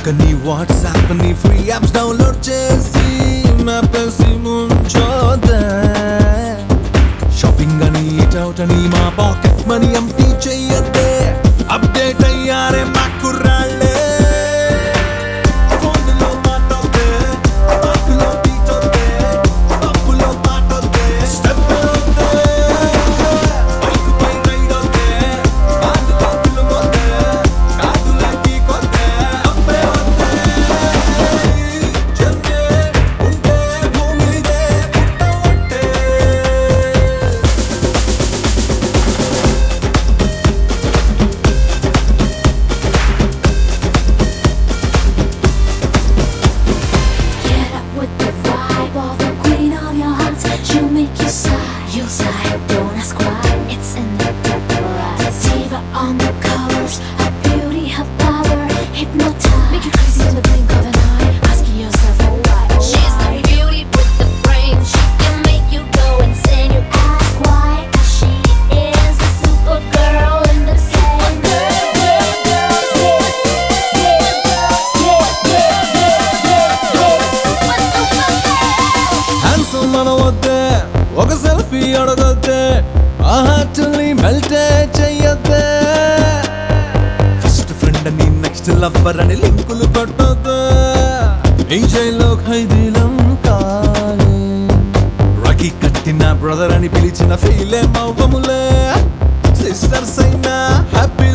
నీ వాట్సాప్ ని free apps download చేసి మ్యాపేసి ముంచోదే షాపింగ్ అని అవుట్ అని మా పాకెట్ మనీ ఎంటీ చెయ్యద్దే అప్డేట్ అయ్యారే మా కుర్రాళ్ళే ఫోన్లో మాటొద్దే బాకులో బీటొద్దే పప్పులో పాటొద్దే స్టెప్ వద్దే బైక్ పై రైడ్ వద్దే బాదులో ఫిల్మ్ వద్దే కాదులకి కొద్దే అబ్బే వద్దే జన్మే ఉంటే భూమిదే పుట్టవట్టే Get up with the vibe of the queen of your hearts. She'll make you sigh. You sigh. Don't ask why. It's in the depth of her eyes. Diva on the covers. Her beauty, her power. Hypnotize. Make you crazy in the blink of an eye. Asking yourself, oh why? Oh She's why? the beauty with the brain. She can make you go insane. You Ask why? 'Cause she is a super girl in the same girl, girl, girl, yeah, yeah, yeah, yeah, yeah, yeah, yeah, super, super girl. Handsome అనవద్దే ఒక selfie అడగొద్దే ఆ హార్ట్ని మెల్టే చెయ్యొద్దే first friend అని next lover అని లింకులు కొట్టొద్దే ఈ జైల్లో ఖైదీలం కాలే రకి కట్టిన బ్రదర్ అని పిలిచిన ఫీలే మవ్వములే సిస్టర్స్ అయినా హ్యాపీ